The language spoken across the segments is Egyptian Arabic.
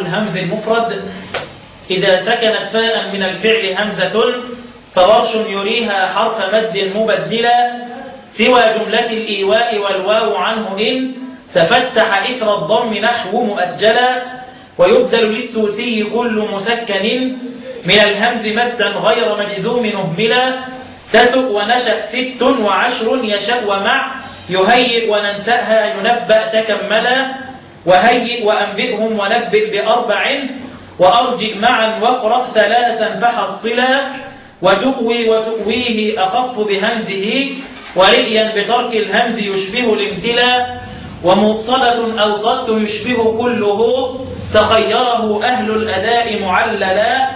الهمز المفرد إذا سكنت فاء من الفعل همزة فورش يريها حرف مد مبدلا سوى جملة الإيواء والواو عنه إن تفتح إثر الضم نحو مؤجلا ويبدل للسوسي كل مسكن من الهمز مدا غير مجزوم نهملا تسق ونشأ ست وعشر يشأ ومع يهيئ وننسأها ينبأ تكملا وهيئ وأنبئهم ونبئ بأربع وأرجئ معا واقرأ ثلاثا فحصلا وتؤوي وتؤويه أخف بهمزه ورئيا بترك الهمز يشبه الامتلاء وموصلة أو صدت يشبه كله تخيره أهل الأداء معللا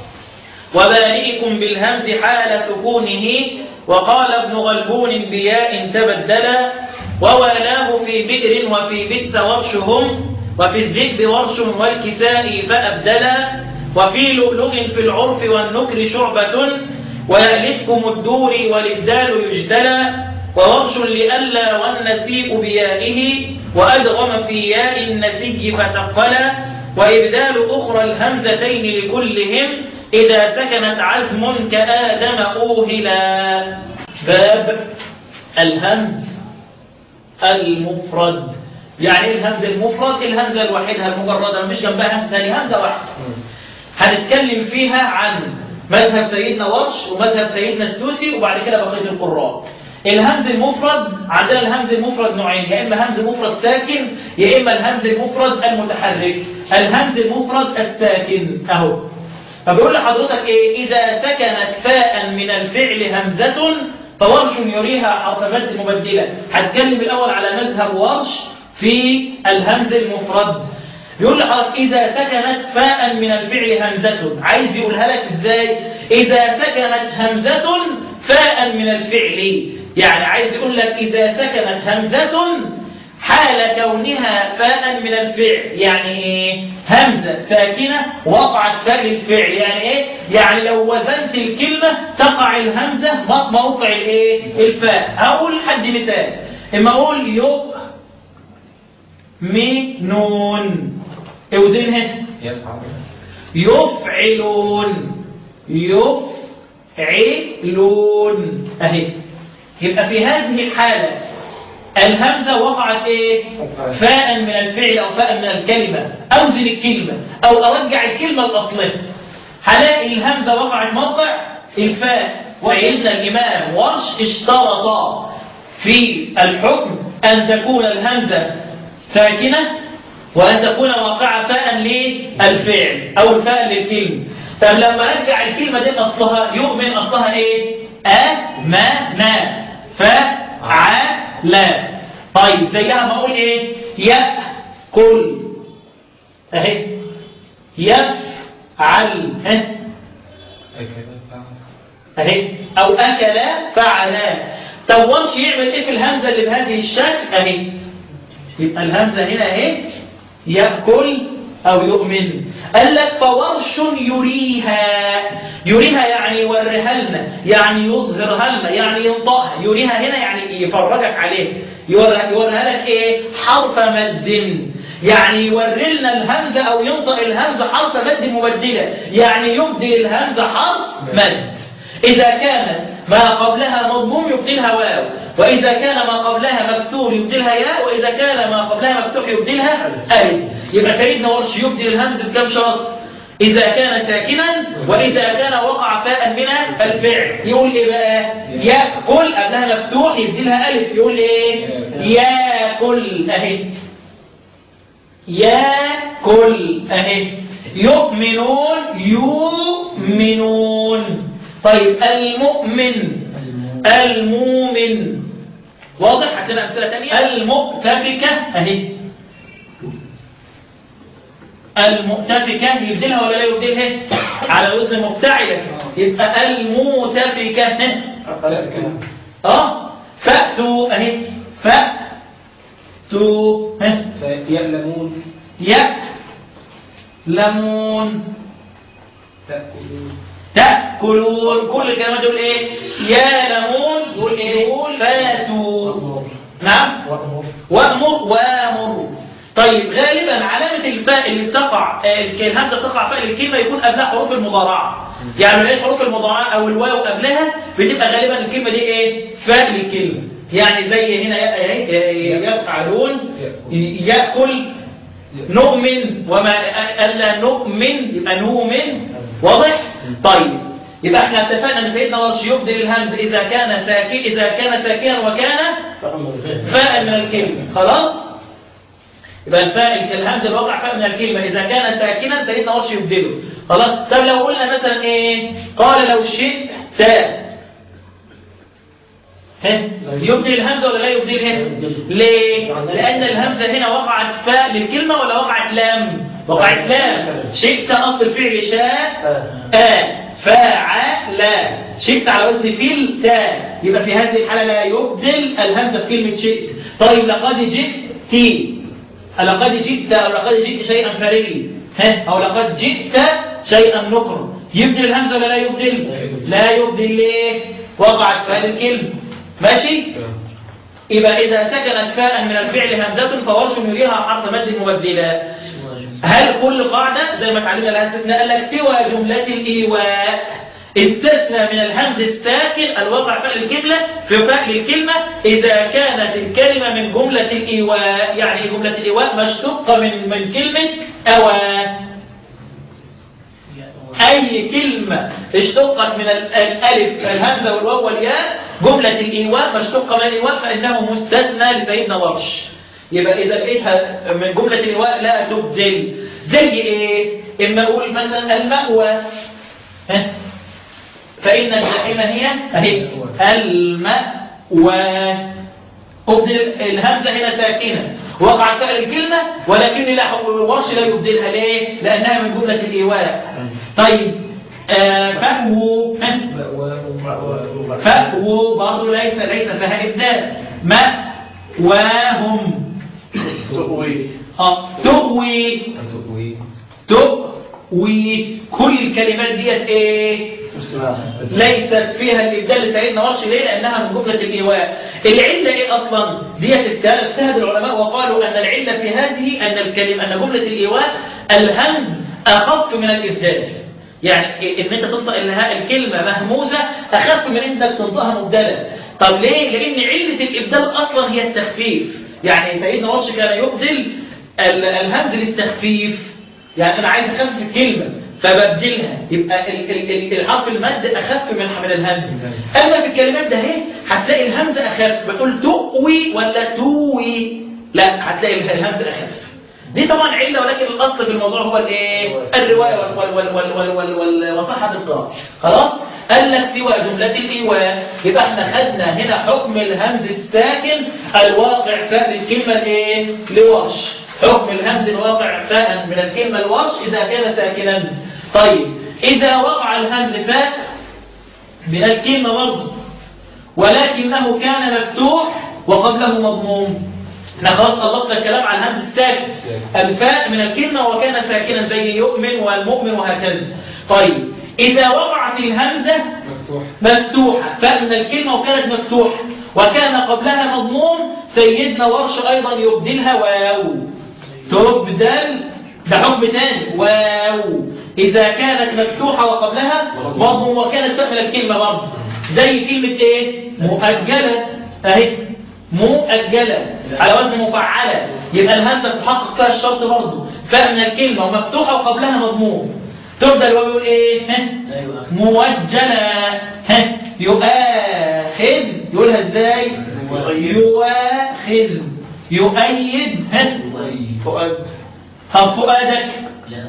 وبارئكم بالهمز حال سكونه وقال ابن غلبون بياء تبدلا ووالاه في بئر وفي بئس ورشهم وفي الذئب ورش والكساء فأبدلا وفي لؤلؤ في العرف والنكر شعبة ويألفكم الدور والإبدال يجدلا وورش لألا والنسيء بيائه وأدغم في ياء النسي فتقلا وإبدال أخرى الهمزتين لكلهم إذا سكنت عزم كآدم أوهلا باب الهمز المفرد يعني ايه الهمز المفرد الهمزة الوحيدة المجردة مفيش جنبها همزة ثانية همزة واحدة هنتكلم فيها عن مذهب سيدنا ورش ومذهب سيدنا السوسي وبعد كده بقية القراء الهمز المفرد عندنا الهمز المفرد نوعين يا اما همز مفرد ساكن يا اما الهمز المفرد المتحرك الهمز المفرد الساكن اهو فبيقول لحضرتك ايه اذا سكنت فاء من الفعل همزة فورش يريها حرف مد مبدلة هتكلم الاول على مذهب ورش في الهمز المفرد يقول لحضرتك إذا سكنت فاء من الفعل همزة عايز يقولها لك إزاي إذا سكنت همزة فاء من الفعل يعني عايز يقول لك إذا سكنت همزة حال كونها فاء من الفعل يعني ايه همزة ساكنة وقعت فاء الفعل يعني ايه يعني لو وزنت الكلمة تقع الهمزة موقع الايه الفاء هقول حد مثال اما اقول يو منون اوزنها يفعلون يفعلون اهي يبقى في هذه الحالة الهمزة وقعت ايه فاء من الفعل او فاء من الكلمة اوزن الكلمة او ارجع الكلمة الاصلية هلاقي الهمزة وقعت موقع الفاء وعيلنا الامام ورش اشترط في الحكم ان تكون الهمزة ساكنة وأن تكون واقعة فاء للفعل أو الفاء للكلمة طب لما أرجع الكلمة دي أصلها يؤمن أصلها إيه؟ أمنا فعلا طيب زيها ما أقول إيه؟ يأكل أهي يفعل ها أهي أو أكل فعلا طب ورش يعمل إيه في الهمزة اللي بهذه الشكل أهي يبقى الهمزة هنا اهي يأكل أو يؤمن قال لك فورش يريها يريها يعني يوريها لنا يعني يظهرها لنا يعني ينطقها يريها هنا يعني يفرجك عليه يوريها لك ايه حرف مد يعني يوري لنا الهمزة أو ينطق الهمزة حرف مد مبدلة يعني يبدل الهمزة حرف مد إذا كان ما قبلها مضموم يبدلها واو وإذا كان ما قبلها مكسور يبدلها ياء وإذا كان ما قبلها مفتوح يبدلها ألف يبقى سيدنا ورش يبدل الهمز بكم شرط إذا كان ساكنا وإذا كان وقع فاء من الفعل يقول إيه بقى يأكل قبلها مفتوح يبدلها ألف يقول إيه يأكل أهي يأكل أهي يؤمنون يؤمنون طيب المؤمن المؤمن واضح عندنا أمثلة تانية المؤتفكة أهي المؤتفكة يبدلها ولا لا يبدلها على وزن مفتعلة يبقى المؤتفكة اه فأتوا اهي فأتوا ها يألمون يألمون تأكلون تأكلون كل الكلمات دول ايه يألمون دول ايه دول فاتوا نعم وأمر وأمر وأمر طيب غالبا علامة الفاء اللي بتقع آه، الهمزة بتقع فاء الكلمة يكون قبلها حروف المضارعة يعني لو لقيت حروف المضارعة أو الواو قبلها بتبقى غالبا الكلمة دي إيه؟ فاء للكلمة يعني زي هنا ي- ي- ي- يفعلون ي- يأكل نؤمن وما ألا نؤمن يبقى نؤمن واضح؟ طيب يبقى احنا اتفقنا ان سيدنا ورش يبدل الهمز اذا كان ساكن اذا كان ساكنا وكان فاء من الكلمه خلاص يبقى الفاء الهمز الواقع فاء من الكلمه اذا كان ساكنا سيدنا ورش يبدله خلاص طب لو قلنا مثلا ايه قال لو شئت ها يبدل الهمزه ولا لا يبدلها ليه لان الهمزه هنا وقعت فاء للكلمه ولا وقعت لام وقعت لام شئت اصل الفعل شاء آ فاعل شئت على وزن فيل تا يبقى في هذه الحالة لا يبدل الهمزة في كلمة شئت طيب لقد جئت لقد جئت أو لقد جئت شيئا فريد ها أو لقد جئت شيئا نكر يبدل الهمزة ولا لا يبدل لا يبدل ليه وقعت في هذه الكلمة ماشي يبقى إذا سكنت فاء من الفعل همزة فورش يليها حرف مد مبدلا هل كل قاعدة زي ما اتعلمنا لها استثناء قال لك سوى جملة الإيواء استثنى من الهمز الساكن الواقع فاء الكلمة في فاء الكلمة إذا كانت الكلمة من جملة الإيواء يعني إيه جملة الإيواء مشتقة من من كلمة أوى أي كلمة اشتقت من ال- الألف الهمزة والواو والياء جملة الإيواء مشتقة من الإيواء فإنه مستثنى لسيدنا ورش يبقى إذا لقيتها من جملة الإيواء لا تبدل زي إيه؟ إما أقول مثلا المأوى ها؟ فإن الجحيم هي أهي المأوى أبدل الهمزة هنا ساكنة وقعت فعل الكلمة ولكن لا ورش لا يبدلها ليه؟ لأنها من جملة الإيواء طيب آه فهو ها؟ فهو برضه ليس ليس فيها إبدال مأواهم تقوي اه تؤوي تؤوي كل الكلمات ديت ايه ليست فيها الابدال لسيدنا ورش ليه لانها من جمله الايواء العله ايه اصلا ديت اجتهد العلماء وقالوا ان العله في هذه ان الكلمه ان جمله الايواء الهمز اخف من الابدال يعني ان انت تنطق الها- الكلمه مهموزه اخف من انك تنطقها مبدله طب ليه لان عله الابدال اصلا هي التخفيف يعني سيدنا ورش كان يبدل ال- الهمز للتخفيف يعني انا عايز اخفف الكلمه فببدلها يبقى ال- ال- ال- الحرف المد اخف من من الهمز اما في الكلمات ده اهي هتلاقي الهمز اخف بتقول تؤوي ولا توي لا هتلاقي الهمز اخف دي طبعا عله ولكن الاصل في الموضوع هو الايه الروايه وال وال وال وال وال وال وال وصحه القراءه خلاص قال لك سوى جمله الايواء يبقى احنا خدنا هنا حكم الهمز الساكن الواقع فاء الكلمه ايه لورش حكم الهمز الواقع فاء من الكلمه الورش اذا كان ساكنا طيب اذا وقع الهمز فاء من الكلمه برضه ولكنه كان مفتوح وقبله مضموم احنا خلاص خلصنا الكلام عن الهمز الساكن الفاء من الكلمة وكان ساكنا زي يؤمن والمؤمن وهكذا طيب إذا وقعت الهمزة مفتوح مفتوحة فاء من الكلمة وكانت مفتوحة وكان قبلها مضموم سيدنا ورش أيضا يبدلها واو تبدل ده حكم تاني واو إذا كانت مفتوحة وقبلها مضموم وكانت فاء من الكلمة برضه زي كلمة إيه؟ مؤجلة أهي مؤجلة على وزن مفعلة يبقى الهمزة تحقق فيها الشرط برضه فاء من الكلمة ومفتوحة وقبلها مضموم تبدل ويقول إيه؟ ها؟ موجلة ها يؤاخذ يقولها ازاي يؤاخذ يؤيد ها فؤاد طب فؤادك لا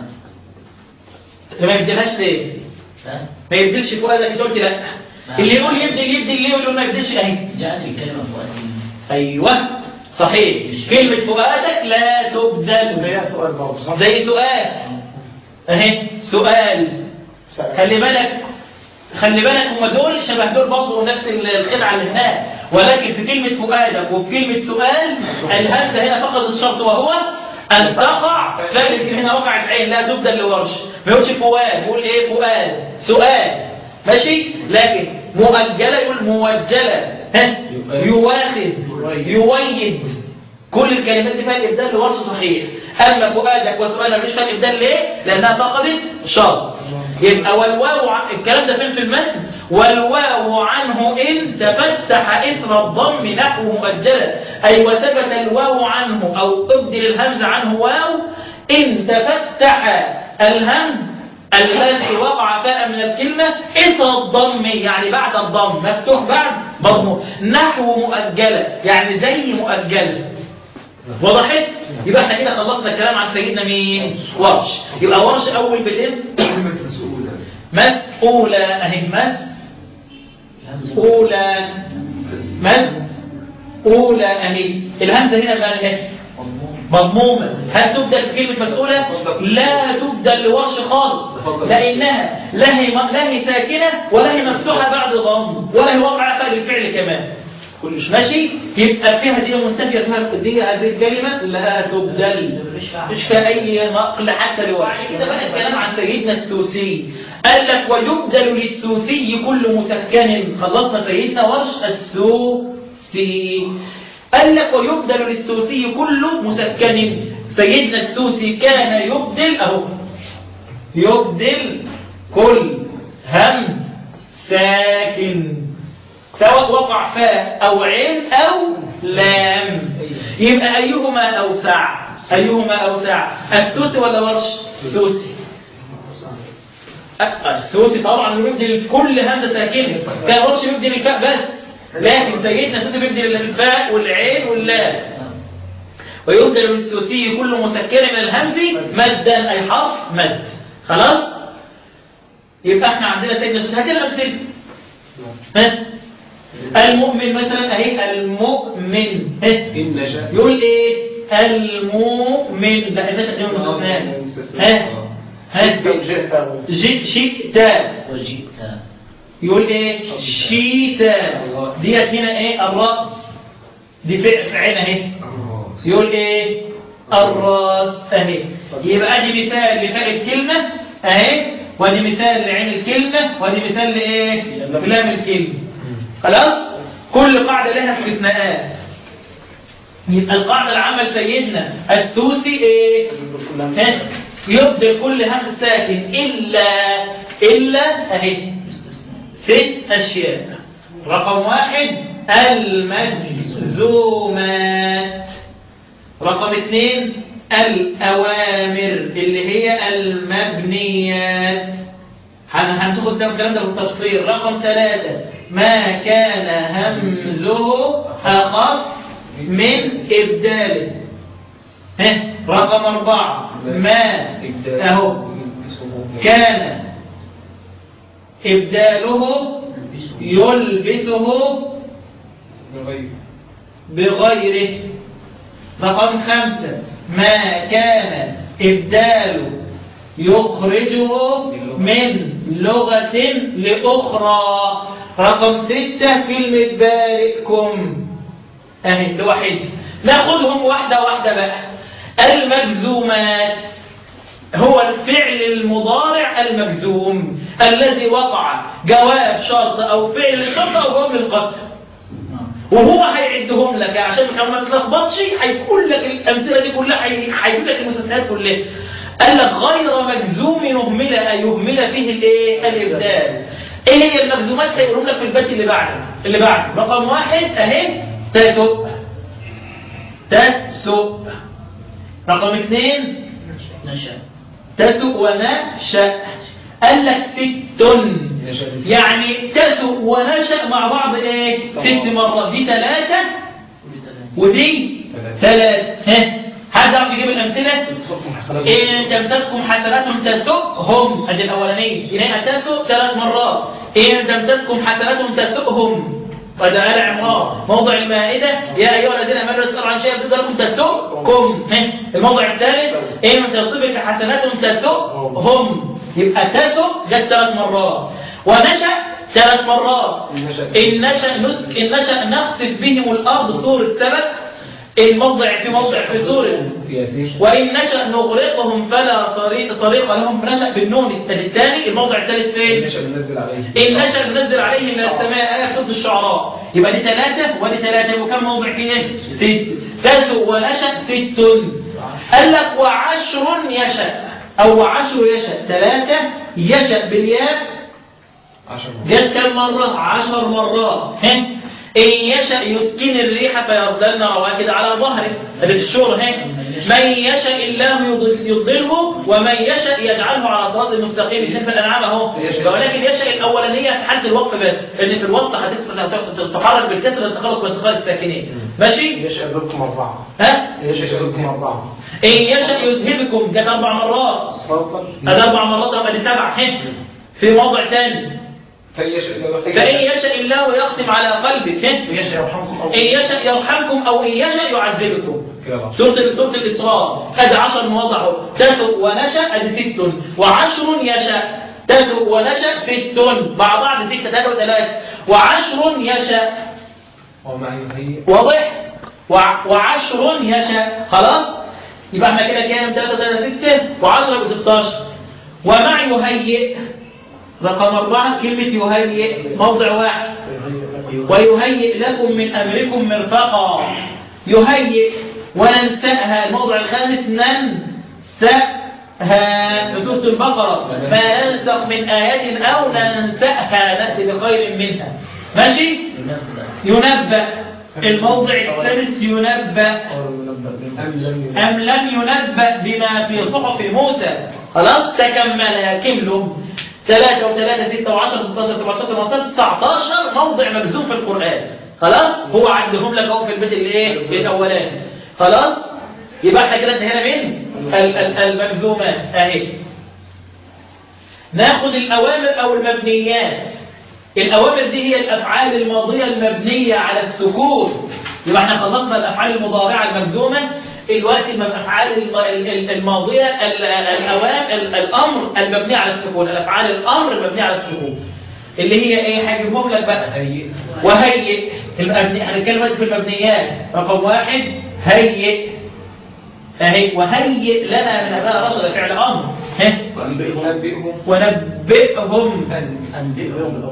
ما يبدلهاش ليه ها؟ ما يبدلش فؤادك انت قلت لا اللي يقول يبدل يبدل ليه ويقول ما يبدلش اهي جاءت الكلمة فؤاد ايوه صحيح كلمة فؤادك لا تبدل زيها سؤال برضه صح؟ زي سؤال اهي سؤال خلي بالك خلي بالك هم دول شبه دول برضه نفس الخدعه اللي هناك ولكن في كلمه فؤادك وفي كلمه سؤال الهمزه هنا فقد الشرط وهو ان تقع ثالث هنا وقعت عين لا تبدل لورش ما يقولش فؤاد يقول ايه فؤاد سؤال ماشي لكن مؤجله يقول موجله ها يواخذ يويد كل الكلمات دي فيها الابدال لورش صحيح اما فؤادك وسؤال مفيش فيها الابدال ليه لانها فقدت شرط يبقى والواو ع- الكلام ده فين في المتن والواو عنه ان تفتح اثر الضم نحو مؤجلا اي وثبت الواو عنه او ابدل الهمز عنه واو ان تفتح الهمز الذي وقع فاء من الكلمة إثر الضم يعني بعد الضم مفتوح بعد مضموم نحو مؤجلة يعني زي مؤجلة وضحت؟ يبقى احنا كده خلصنا الكلام عن سيدنا مين؟ ورش يبقى ورش أول بالإيه؟ كلمة مسؤولة مسؤولة أهي مسؤولة مسؤولة أهي الهمزة هنا بقى ايه؟ مضمومة هل تبدل في كلمة مسؤولة؟ لا تبدل لورش خالص لأنها لا هي لا هي ساكنة ولا هي مفتوحة بعد ضم ولا هي واقعة فعل الفعل كمان كل شيء ماشي يبقى فيها دي منتهية فيها دي هذه الكلمة لا تبدل مش فيها أي نقل حتى لورش كده بقى الكلام عن سيدنا السوسي قال لك ويبدل للسوسي كل مسكن خلصنا سيدنا ورش السوسي قال لك ويبدل للسوسي كل مسكن سيدنا السوسي كان يبدل اهو يبدل كل همز ساكن سواء وقع فاء او عين او لام يبقى ايهما اوسع ايهما اوسع السوسي ولا ورش السوسي أ- السوسي طبعا بيبدل كل همزه ساكنه كان ورش بيبدل الفاء بس لكن سيدنا السوسي بيبدل الفاء والعين واللام ويبدل للسوسي كل مسكن من الهمز مدا اي حرف مد خلاص يبقى احنا عندنا سيدنا السوسي هاتي الامثله ها المؤمن مثلا اهي المؤمن ها إن نشأ يقول ايه المؤمن لا النشأ دي من المستثنيات ها ها جئت شئت وجئت يقول ايه شيتا ديت هنا ايه الراس دي في في عين اهي يقول ايه الراس اهي يبقى دي مثال لفاء الكلمه اهي ودي مثال لعين الكلمه ودي مثال لايه لام الكلمه خلاص كل قاعده لها استثناءات يبقى القاعده العامه لسيدنا السوسي ايه ها؟ يبدل كل همز ساكن الا الا اهي ست أشياء رقم واحد المجزومات رقم اثنين الأوامر اللي هي المبنيات هن- هنشوف قدام الكلام ده بالتفصيل رقم ثلاثة ما كان همزه أخف من إبداله ها رقم أربعة ما أهو كان إبداله يلبسه بغيره رقم خمسة ما كان إبداله يخرجه من لغة لأخرى رقم ستة كلمة بارئكم أهي لوحدها ناخدهم واحدة واحدة بقى المجزومات هو الفعل المضارع المجزوم الذي وقع جواب شرط أو فعل شرط أو جواب للقسم وهو هيعدهم لك عشان ما تتلخبطش هيقول لك الامثله دي كلها هي- هيقول لك المستثنيات كلها قال لك غير مجزوم يهمل أي يهمل فيه الايه الابدال ايه هي المجزومات هيقولهم لك في البيت اللي بعده اللي بعده رقم واحد اهي تسؤ تسؤ رقم اثنين نشأ تسؤ ونشأ قال لك ست يعني تسؤ ونشأ مع بعض ايه ست مرات دي ثلاثة ودي ثلاثة ها حد يعرف يجيب الأمثلة تصرفهم حسنات إن تمسسكم حسنات تسؤهم ادي الأولانية يبقى تسؤ ثلاث مرات إن تمسسكم حسنات تسؤهم وده آل عمران موضع المائدة يا أيها الذين آمنوا لا تسألوا عن شيء تقدر لكم تسؤكم ها. الموضع الثالث إن تصبك حسنات تسؤهم يبقى تسؤ جت ثلاث مرات ونشأ ثلاث مرات إن نشأ نسك إن نشأ نخسف بهم الأرض صورة سبك الموضع في موضع في سورة في ياسين وإن نشأ نغرقهم فلا صريخ صريخ لهم نشأ بالنون الثاني الموضع الثالث فين؟ نشأ بننزل عليه إن نشأ ننزل عليه من السماء آية صوت الشعراء يبقى دي ثلاثة ودي ثلاثة وكم موضع فيه؟ ست تسع ونشأ ست قال لك وعشر يشأ أو وعشر يشأ ثلاثة يشأ بالياء عشر جت كم مرة؟ عشر مرات ها؟ إن يشأ يسكن الريح فيظللن رواكد على ظهره اللي في الشور ها من يشأ الله يضل- يضله ومن يشأ يجعله على صراط المستقيم الاثنين في الأنعام أهو ولكن يشأ الأولانية في حالة الوقف بس إن في الوقت هتحصل تتحرك بالكسر التخلص من انتقال الساكنين ماشي؟ يشأ بكم أربعة ها؟ يشأ بكم أربعة إن يشأ يذهبكم جت أربع مرات تفضل هذا أربع مرات أبقى دي سبع ها؟ في موضع ثاني فيشأ فإن يشأ الله يختم على قلبك ها؟ يشأ يرحمكم أو إن يشأ يرحمكم أو إن يشأ يعذبكم كده سورة سورة الإسراء أدي عشر مواضع أهو. تسع ونشأ أدي ست وعشر يشأ تسع ونشأ ست مع بعض ستة ثلاثة وثلاثة وعشر يشأ وما يهيئ واضح وع- وعشر يشاء خلاص يبقى احنا كده كام 3 3 6 و10 يبقى 16 ومع يهيئ رقم أربعة كلمة يهيئ موضع واحد ويهيئ لكم من أمركم مرفقا يهيئ وننسأها الموضع الخامس ننسأها في سورة البقرة ما ننسخ من آية أو ننسأها نأتي بخير منها ماشي ينبأ الموضع الثالث ينبأ أم لم ينبأ بما في صحف موسى خلاص تكملها كملوا ثلاثة وثلاثة ستة وعشرة 16 17 18 19 موضع مجزوم في القرآن خلاص هو عندهم لك اهو في البيت الايه الاولاني خلاص يبقى احنا كده انتهينا من ال- ال- المجزومات اهي ناخد الأوامر أو المبنيات الأوامر دي هي الأفعال الماضية المبنية على السكون يبقى احنا خلصنا الأفعال المضارعة المجزومة الوقت الم- الأفعال الم- ال- ال- الماضية ال- الأوامر ال- الأمر المبني على السكون الأفعال الأمر المبنية على السكون اللي هي ايه هجيبهم لك بقى وهيئ المبني هنتكلم دلوقتي في المبنيات رقم واحد هيئ اهي وهيئ لنا من ابناء رشد فعل امر ها أنبئهم ونبئهم أنبئهم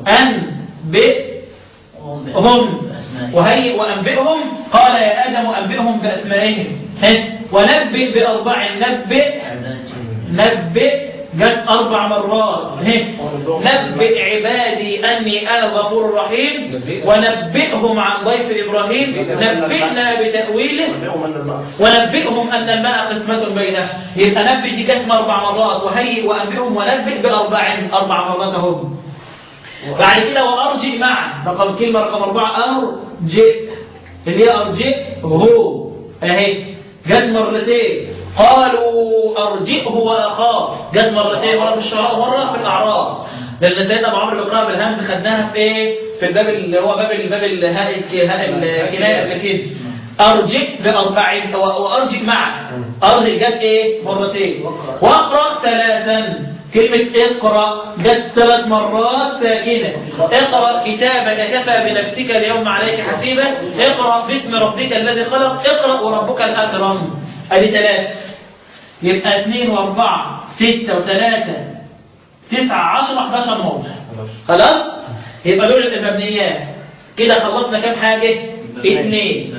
أنبئهم وهيئ وأنبئهم قال يا آدم أنبئهم بأسمائهم ها؟ ونبئ بأربع نبئ نبئ جت أربع مرات ها؟ نبئ عبادي أني أنا الغفور الرحيم ونبئهم عن ضيف إبراهيم نبئنا بتأويله أنبئهم أن الماء ونبئهم أن الماء قسمة بينهم يبقى نبئ دي كانت أربع مرات وهيئ وأنبئهم ونبئ بأربع أربع مرات هم بعد كده وأرجئ معا رقم كلمة رقم أربعة أرجئ اللي هي أرجئ هو أهي جت مرتين قالوا أرجئه وأخاه جت مرتين مرة في الشعراء ومرة في الأعراف لأن سيدنا أبو عمرو بن بالهمز خدناها في إيه؟ في الباب اللي هو باب الباب الهاء الهاء الكناية قبل كده أرجئ بأربع وأرجئ معا أرجئ جت إيه مرتين واقرأ ثلاثا كلمة اقرأ جت ثلاث مرات ساكنة اقرأ كتابك كفى بنفسك اليوم عليك حسيبا اقرأ باسم ربك الذي خلق اقرأ وربك الأكرم ادي ثلاثة يبقى اثنين واربعة ستة وثلاثة تسعة عشرة 11 موضع خلاص يبقى دول المبنيات كده خلصنا كام حاجة اثنين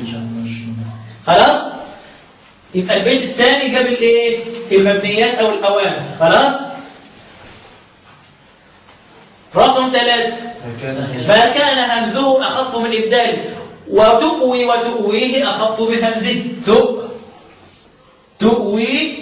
خلاص يبقى البيت الثاني جاب الايه المبنيات او الاوامر خلاص رقم ثلاثة ما كان همزه أخف من إبداله وتؤوي وتؤويه أخف بهمزه تؤ تؤوي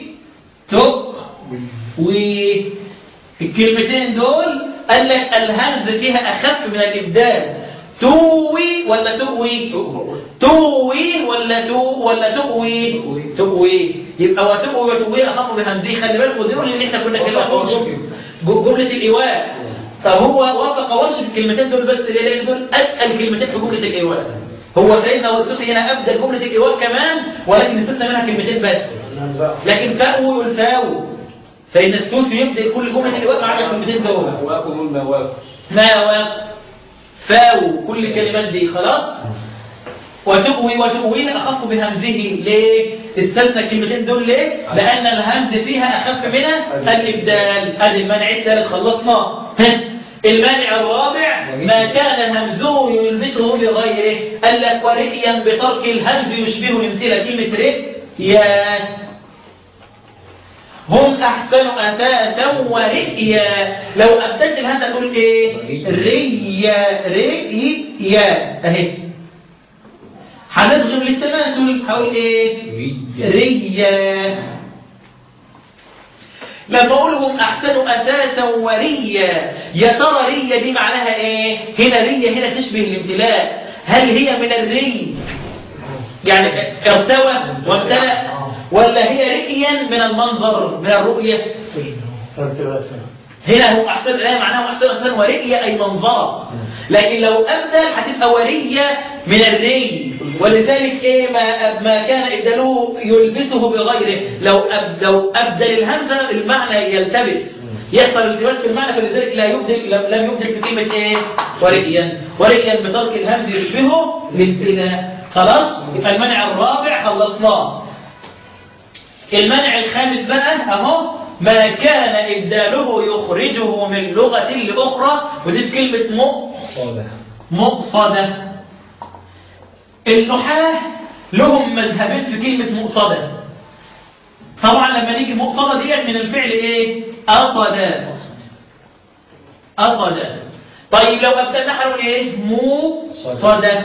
تؤوي الكلمتين دول قال لك الهمز فيها أخف من الإبدال توي ولا تؤوي توي ولا تو ولا تؤوي تؤوي يبقى وتؤوي وتؤوي أخف بهمزه خلي بالكم دول اللي احنا كنا كلمة جملة الإيواء طب هو وافق وصف الكلمتين دول بس ليه لان دول اتقل كلمتين في جمله الايواء هو سيدنا والسوسي هنا ابدا جمله الايواء كمان ولكن استثنى منها كلمتين بس لكن فاوي والفاو فان السوسي يبدا كل جمله الايواء مع الكلمتين دول واكل ما واكل ما واق فاو كل الكلمات دي خلاص وتؤوي وتؤوين أخف بهمزه ليه؟ استثنى الكلمتين دول ليه؟ لأن الهمز فيها أخف من الإبدال هذه المنع الثالث خلصنا ها؟ المانع الرابع ما كان همزه يلبسه لغيره قال لك ورئيا بترك الهمز يشبه الامثله كلمه رئيا هم احسن اثاثا ورئيا لو ابتدت الهمز تقول ايه ريا رئيا اهي هنضغم للتماثل هقول ايه ريا لما اقولهم احسن اثاثا وريا يا ترى ريا دي معناها ايه هنا ريا هنا تشبه الامتلاء هل هي من الري يعني ارتوى وامتلأ ولا هي رئيا من المنظر من الرؤية هنا هو احسن الايه معناها احسن احسن ورئية اي منظرة لكن لو ابدل هتبقى ورية من الري ولذلك ايه ما ما كان ابداله يلبسه بغيره لو أب لو ابدل الهمزه المعنى يلتبس يحصل التباس في المعنى فلذلك لا يبدل لم, لم يبدل في كلمه ايه ورئيا ورئيا بترك الهمز يشبهه للابتلاء خلاص يبقى المنع الرابع خلصناه المنع الخامس بقى اهو ما كان ابداله يخرجه من لغه لاخرى ودي في كلمه مقصده مقصده النحاة لهم مذهبين في كلمة مقصدة طبعا لما نيجي مقصدة ديت من الفعل ايه أصدا أصدا طيب لو أبدأ نحن ايه مقصدة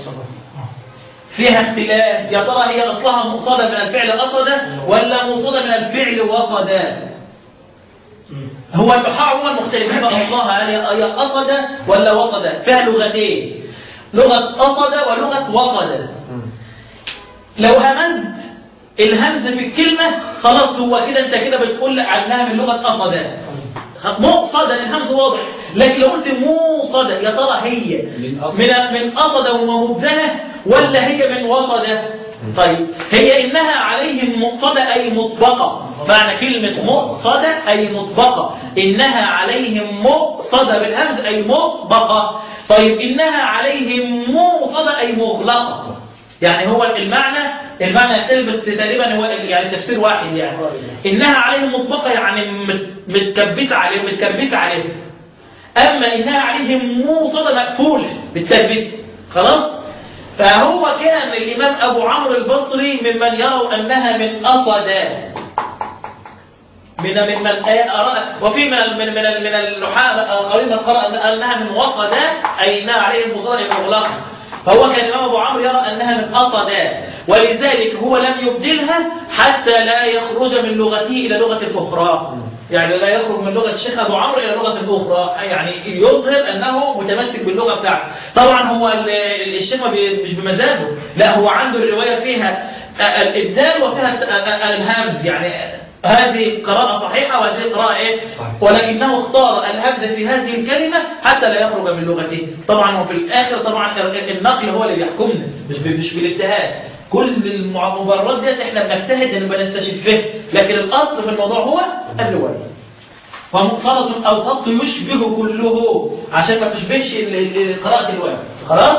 فيها اختلاف يا ترى هي أصلها مقصدة من الفعل أصدا ولا مقصدة من الفعل وصدا هو النحاة عموما مختلف هي أصلها هي أصدا ولا وصدا فيها لغتين لغة قصد ولغة وصد لو همزت الهمز في الكلمة خلاص هو كده انت كده بتقول عنها من لغة قصد مقصد الهمز واضح لكن لو قلت موصد يا ترى هي من من قصد ومبدله ولا هي من وصد طيب هي انها عليهم مقصدة اي مطبقة معنى كلمة مقصدة اي مطبقة انها عليهم مقصدة بالهمز اي مطبقة طيب إنها عليهم موصدة أي مغلقة يعني هو المعنى المعنى يختلف بس تقريبا هو يعني تفسير واحد يعني إنها عليهم مطبقة يعني متكبسة عليهم متكبسة عليهم أما إنها عليهم موصدة مقفولة بالتكبيس خلاص فهو كان الإمام أبو عمرو البصري ممن يروا أنها من أصدا من من من وفي من من من من النحاة قريبا قرأ أنها من وصد أي أنها عليه المصدر مغلقة فهو كان الإمام أبو عمرو يرى أنها من أصد ولذلك هو لم يبدلها حتى لا يخرج من لغته إلى لغة أخرى يعني لا يخرج من لغة الشيخ أبو عمرو إلى لغة أخرى يعني يظهر أنه متمسك باللغة بتاعته طبعا هو الشيخ مش بمزاجه لا هو عنده الرواية فيها الإبدال وفيها الهمز يعني هذه قراءة صحيحة وهذه قراءة إيه؟ ولكنه اختار الهمز في هذه الكلمة حتى لا يخرج من لغته طبعا وفي الآخر طبعا النقل هو اللي بيحكمنا مش مش بالاجتهاد كل المبررات ديت احنا بنجتهد ان بنستشفه لكن الاصل في الموضوع هو الروايه ومقصرة أو سبط يشبه كله عشان ما تشبهش قراءة الواو خلاص؟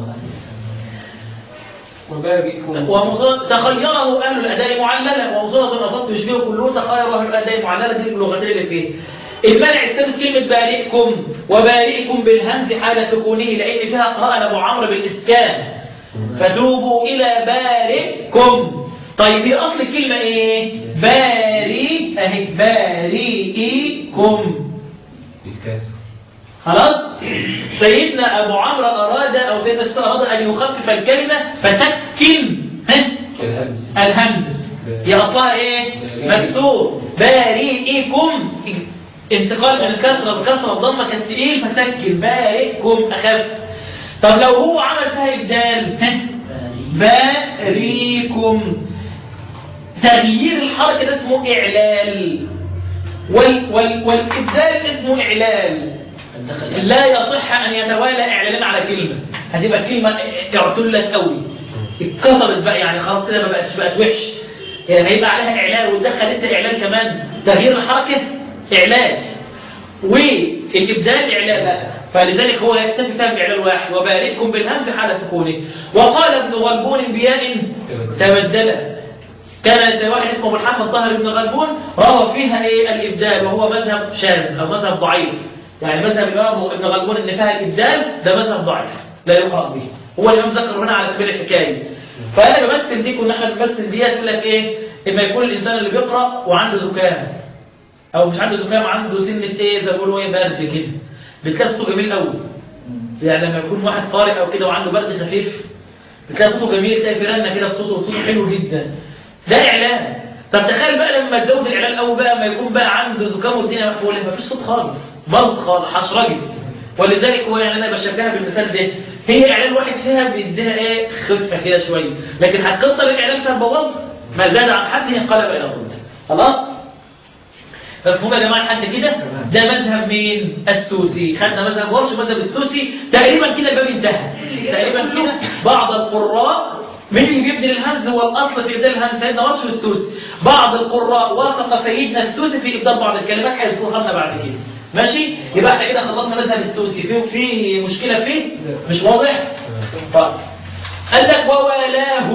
ومصرة تخيره أهل الأداء معللا ومصرة أصبت يشبه كله تخيره أهل الأداء معللا دي اللغتين اللي فيه المنع السادس كلمة بارئكم وبارئكم بالهمز حال سكونه لأن فيها قراءة أبو عمرو بالإسكان فتوبوا إلى بارئكم طيب هي أصل الكلمة إيه؟ باري أهي بارئكم بالكاس خلاص سيدنا أبو عمرو أراد أو سيدنا الشيخ أراد أن يخفف الكلمة فتكن ها؟ الهمز الهمز هي أصلها إيه؟ مكسور بارئكم انتقال من الكسرة بكسرة الضمة كانت تقيل فتكن بارئكم أخف طب لو هو عمل فيها إبدال ها؟ باريكم تغيير الحركة ده اسمه إعلال وال وال والإبدال اسمه إعلال لا يصح أن يتوالى إعلان على كلمة هتبقى كلمة اعتلت قوي اتكسرت بقى يعني خلاص كده ما بقتش بقت وحش يعني هيبقى عليها إعلان وتدخل أنت إعلان كمان تغيير الحركة إعلان والإبدال إعلان بقى فلذلك هو يكتفي فيها بإعلان واحد وبارئكم بالهمز حال سكونه وقال ابن غلبون بياء تبدل كان واحد اسمه ابو الحسن طاهر بن غلبون روى فيها ايه الابدال وهو مذهب شاذ او مذهب ضعيف يعني مذهب الإمام ابن غلبون إن فيها الإبدال ده مذهب ضعيف لا يقرأ به هو الإمام ذكر هنا على سبيل الحكاية فأنا بمثل دي كنا احنا بنمثل دي يقول لك إيه إما يكون الإنسان اللي بيقرأ وعنده زكام أو مش عنده زكام عنده سنة إيه زي ما بيقولوا إيه برد كده بتلاقي صوته جميل قوي يعني لما يكون واحد قارئ أو كده وعنده برد خفيف بتلاقي صوته جميل تلاقي في رنة كده في صوته صوته حلو جدا ده إعلان طب تخيل بقى لما تزود الإعلان قوي بقى ما يكون بقى عنده زكام والدنيا مقفولة مفيش صوت خالص بلط خالص حشرجي ولذلك هو يعني انا بشبهها بالمثال ده هي اعلان واحد فيها بيديها ايه خفه كده شويه لكن هتكتر الاعلان فيها بوظ ما زاد عن حد انقلب الى ضد خلاص مفهوم يا جماعه لحد كده ده مذهب مين السوسي خدنا مذهب ورش مذهب السوسي تقريبا كده الباب انتهى تقريبا كده بعض القراء مين اللي بيبدل الهمز هو الاصل في ابدال الهمز سيدنا ورش والسوسي بعض القراء وافق سيدنا السوسي في ابدال بعض الكلمات هيذكرها لنا بعد كده ماشي يبقى احنا كده خلصنا مذهب السوسي في في مشكله فيه مش واضح طيب قال لك ووالاه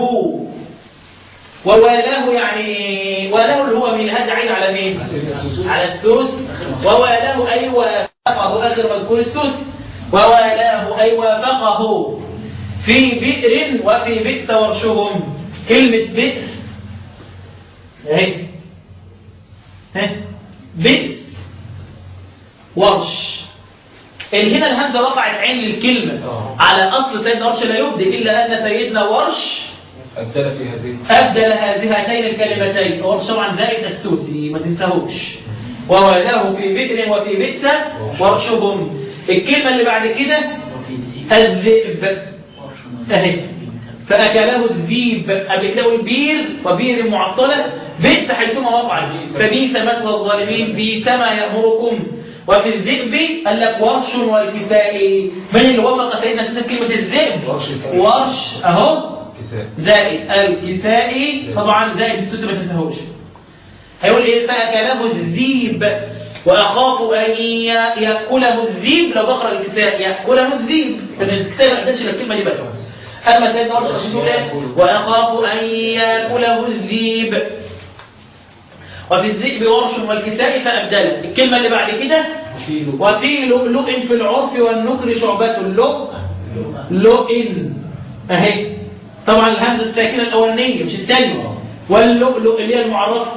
ووالاه يعني والاه اللي هو من هذا عين على مين على السوس ووالاه اي وافقه اخر مذكور السوس ووالاه اي وافقه في بئر وفي بئس ورشهم كلمه بئر اهي ها بئس ورش اللي هنا الهمزة وقعت عين للكلمة آه. على أصل سيدنا ورش لا يبدل إلا أن سيدنا ورش أبدل في هذه أبدل هذه هاتين الكلمتين ورش طبعا زائد السوسي ما تنتهوش وولاه في بئر وفي بئس ورشهم الكلمة اللي بعد كده الذئب أهي فأكله الذيب قبل كده يقول بير وبير معطلة بئس حيثما وقع فبئس مثل الظالمين بئس ما يأمركم وفي الذئب قال لك ورش والكساء من اللي وفق سيدنا شيخ كلمة الذئب ورش الكساء. ورش أهو كساء زائد الكساء طبعا زائد السوس ما تنساهوش هيقول ايه فأكله الذيب وأخاف أن ي- يأكله الذيب لو بقرأ الكساء يأكله الذيب لأن الكساء ما قدرش الكلمة دي بس أما سيدنا ورش يقول ايه وأخاف أن يأكله الذيب وفي الذئب ورش والكساء فأبدله الكلمة اللي بعد كده وفي لؤلؤ في العرف والنكر شعبة اللؤ لؤ اهي طبعا الهمزه الساكنه الاولانيه مش الثانيه واللؤلؤ اللي هي المعرفه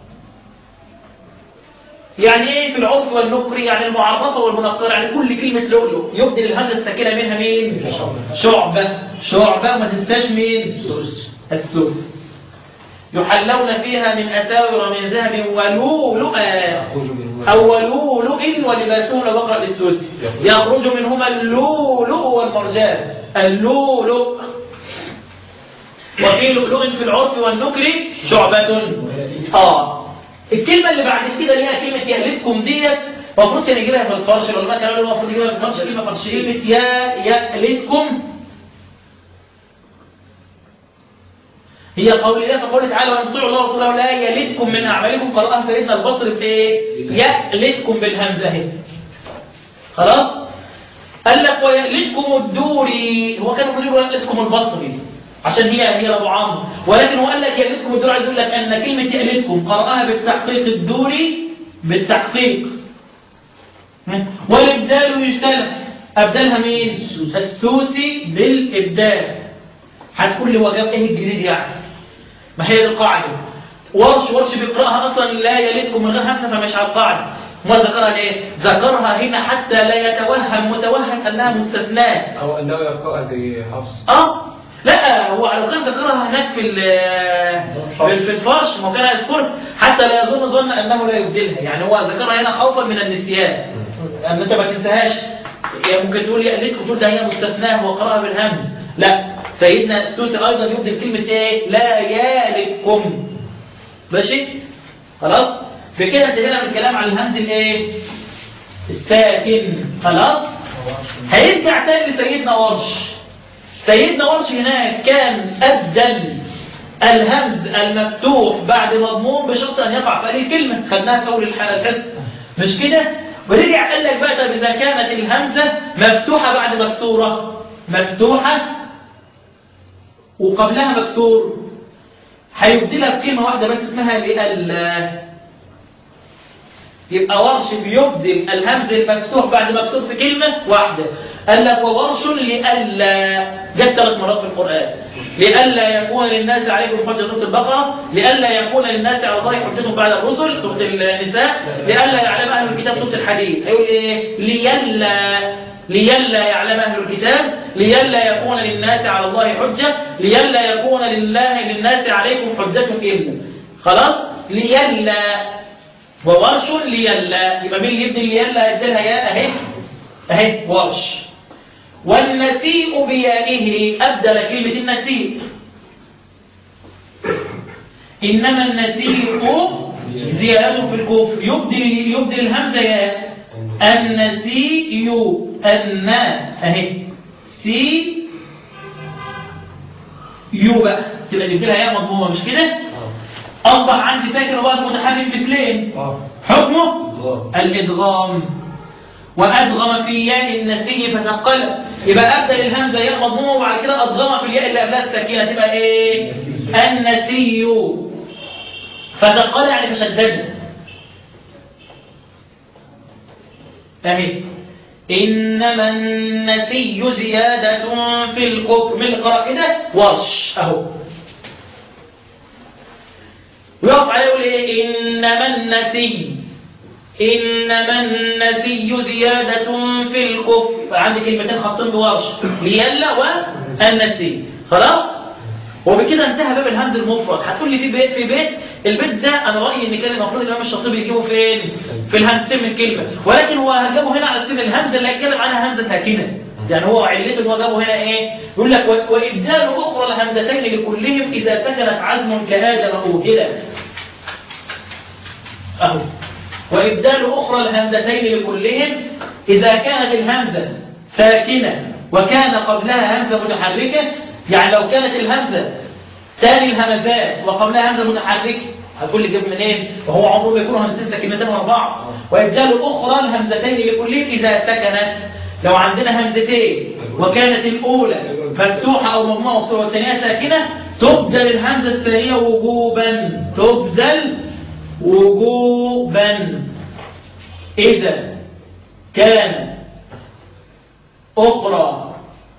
يعني ايه في العرف والنكر يعني المعرفه والمنكره يعني كل كلمه لؤلؤ يبدل الهمزه الساكنه منها مين شعبه شعبه ما تنساش مين السوس يحلون فيها من أساور من ذهب ولؤلؤا يخرج من أو لؤلؤ ولباسهم لو بقرأ بالسوس يخرج منهما اللؤلؤ والمرجان اللؤلؤ وفي لؤلؤ في العرف والنكر شعبة اه الكلمة اللي بعد كده اللي هي كلمة يألفكم ديت المفروض كان يجيبها في الفرش العلماء كانوا يقولوا المفروض يجيبها في الفرش كلمة فرش كلمة يا يألفكم هي قول الله فقول تعالى وان تطيعوا الله ورسوله لا يلدكم من اعمالكم قراءها سيدنا البصري بايه؟ يلدكم بالهمزه اهي خلاص؟ قال لك ويلدكم الدوري هو كان المفروض يقول يلدكم البصري عشان هي هي ابو عمرو ولكن هو قال لك يلدكم الدوري عايز يقول لك ان كلمه يلدكم قراءها بالتحقيق الدوري بالتحقيق والابدال يجتلف ابدلها مين؟ السوسي بالابدال هتقول لي هو جاب ايه الجديد يعني ما هي دي القاعده ورش ورش بيقراها اصلا لا يلدكم من غير همزه فمش على القاعده ما ذكرها ليه ذكرها هنا حتى لا يتوهم متوهم انها مستثناه أو أنه يقرأ زي حفص اه لا هو لو كان ذكرها هناك في ال- في في الفرش ما كان يذكرها حتى لا يظن ظن انه لا يبدلها يعني هو ذكرها هنا خوفا من النسيان ان انت ما تنساهاش يعني ممكن تقول يا قلت تقول ده هي مستثناه وقراها بالهمز لا سيدنا السوسي ايضا يبدل كلمه ايه لا يالتكم ماشي خلاص بكده انتهينا من الكلام عن الهمز الايه الساكن خلاص هيرجع تاني لسيدنا ورش سيدنا ورش هناك كان أبدل الهمز المفتوح بعد مضمون بشرط أن يقع في هذه الكلمة خدناها في أول الحلقة الحس مش كده ورجع قال لك بقى طب إذا كانت الهمزة مفتوحة بعد مكسورة مفتوحة وقبلها مكسور هيبدلها بكلمة واحدة بس اسمها لأل يبقى ورش بيبدل الهمز المفتوح بعد مكسور في كلمة واحدة قال لك وورش لئلا جت ثلاث مرات في القرآن لئلا يكون للناس عليكم حجة سورة البقرة لئلا يكون للناس على الله حجة بعد الرسل سورة النساء لئلا يعلم أهل الكتاب سورة الحديد هيقول إيه لئلا لئلا يعلم أهل الكتاب لئلا يكون للناس على الله حجة لئلا يكون لله للناس عليكم حجة إلا خلاص لئلا وورش ليلا يبقى مين اللي يبني ليلا يديلها يا اهي اهي ورش والنسيء بيائه ابدل كلمه النسيء انما النسيء زياده في الكفر يبدل يبدل الهمزه يا النسيء ان اهي سي يو بقى تبقى نديلها يا مضمومه مش كده أصبح عندي ساكن وبعد متحرك مثلين حكمه الإدغام وأدغم في ياء النسي فثقل يبقى أبدل الهمزة ياء مضمومة وبعد كده أدغم في الياء اللي قبلها الساكنة تبقى إيه؟ النسي فثقل يعني فشدد أهي إنما النسي زيادة في الكفر من القراءة كده ورش أهو ويقف عليه يقول ايه انما النسي انما النسي زيادة في الكفر يبقى عندي كلمتين خطين بورش ليلا والنسي خلاص وبكده انتهى باب الهمز المفرد هتقول لي في بيت في بيت البيت ده انا رايي ان كان المفروض الامام الشاطبي يجيبه فين في الهمزتين من كلمه ولكن هو جابه هنا على سن الهمزه اللي هيتكلم عنها همزه ساكنه يعني هو علته ان هو جابه هنا ايه يقول لك وابدال اخرى الهمزتين لكلهم اذا سكنت عزم كادم اوهلا أهو وإبدال أخرى الهمزتين لكلهم إذا كانت الهمزة ساكنة وكان قبلها همزة متحركة يعني لو كانت الهمزة ثاني الهمزات وقبلها همزة متحركة هتقول لي جاب منين وهو عمره ما يكونوا همزتين ساكنتين ورا بعض وإبدال أخرى الهمزتين لكلهم إذا سكنت لو عندنا همزتين وكانت الأولى مفتوحة أو مضمومة مفتوحة والثانية ساكنة تبدل الهمزة الثانية وجوبا تبدل وجوبا إذا كان أخرى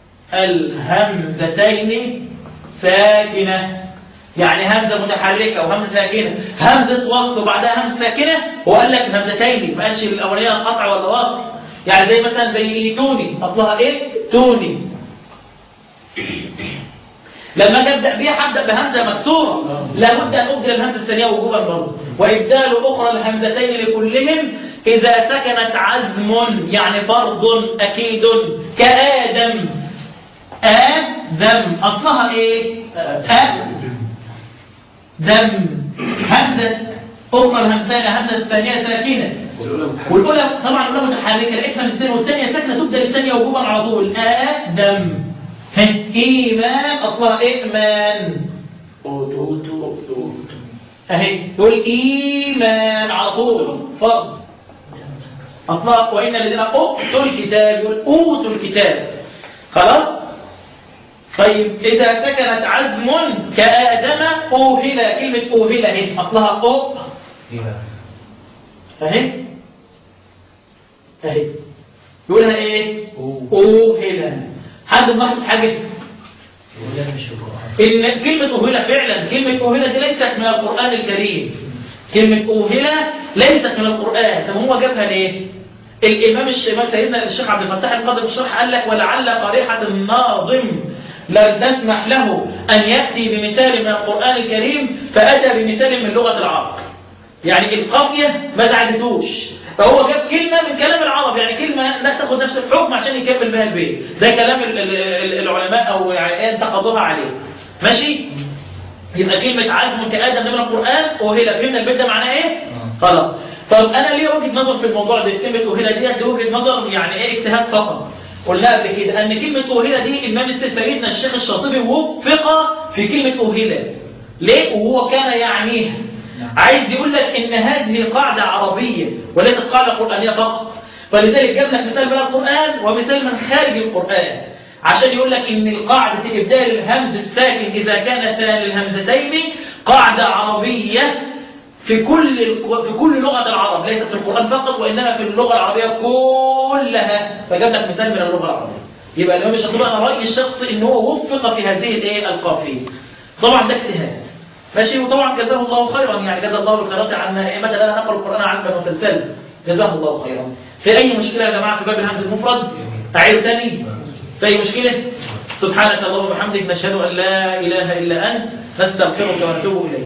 الهمزتين ساكنة يعني همزة متحركة وهمزة ساكنة همزة وقت وبعدها همزة ساكنة وقال لك همزتين ما قالش الأولانية قطع ولا وقت يعني زي مثلا زي إيه توني أصلها إيه توني لما اجي ابدا بيها هبدا بهمزه مكسوره لابد ان ابدل الهمزه الثانيه وجوبا برضه وابدال اخرى الهمزتين لكلهم اذا سكنت عزم يعني فرض اكيد كادم ادم اصلها ايه ادم همزه اخرى الهمزتين الهمزه الثانيه ساكنه والاولى طبعا الاولى متحركه لقيتها من الثانيه والثانيه ساكنه تبدل الثانيه وجوبا على طول ادم إيمان أصلها إيمان أهي تقول إيمان على طول فرض أصلها وإن الذين أوتوا الكتاب يقول أوتوا الكتاب خلاص طيب إذا سكنت عزم كآدم أوهل كلمة أوهل أهي أصلها أو أهي أهي يقولها إيه أوهل حد ملاحظ حاجة إن كلمة أوهلة فعلا كلمة أوهلة دي ليست من القرآن الكريم كلمة أوهلة ليست من القرآن طب هو جابها ليه؟ الإمام الشيخ سيدنا الشيخ عبد الفتاح القاضي في الشرح قال لك ولعل قريحة الناظم لن نسمح له أن يأتي بمثال من القرآن الكريم فأتى بمثال من لغة العرب يعني القافية ما تعدتوش فهو جاب كلمة من كلام العرب يعني كلمة لا تاخد نفس الحكم عشان يكمل بها البيت ده كلام العلماء أو انتقدوها عليه ماشي يبقى كلمة عزم كآدم من القرآن وهلا فهمنا البيت ده معناه ايه خلاص طب انا ليه وجهه نظر في الموضوع ده كلمة وهلا دي دي وجهه نظر يعني ايه اجتهاد فقط قلنا قبل كده ان كلمة وهلا دي الامام سيدنا الشيخ الشاطبي وفق في كلمة وهلا ليه وهو كان يعنيها عايز يقول لك ان هذه قاعدة عربية وليست قاعدة قرآنية فقط فلذلك جاب لك مثال من القرآن ومثال من خارج القرآن عشان يقول لك ان القاعدة إبدال الهمز الساكن إذا كان ثاني الهمزتين قاعدة عربية في كل في كل لغة العرب ليست في القرآن فقط وإنما في اللغة العربية كلها فجاب لك مثال من اللغة العربية يبقى الإمام الشاطبي أنا رأيي الشخصي إن هو وفق في هذه الإيه القافية طبعا ده اجتهاد ماشي وطبعا جزاه الله خيرا يعني جزا الله الخيرات عن أئمة الآن نقل القرآن عنبا وسلسلا جزاه الله خيرا في أي مشكلة يا جماعة في باب الهمز المفرد أعيد تاني في أي مشكلة سبحانك اللهم وبحمدك نشهد أن لا إله إلا أنت نستغفرك ونتوب إليك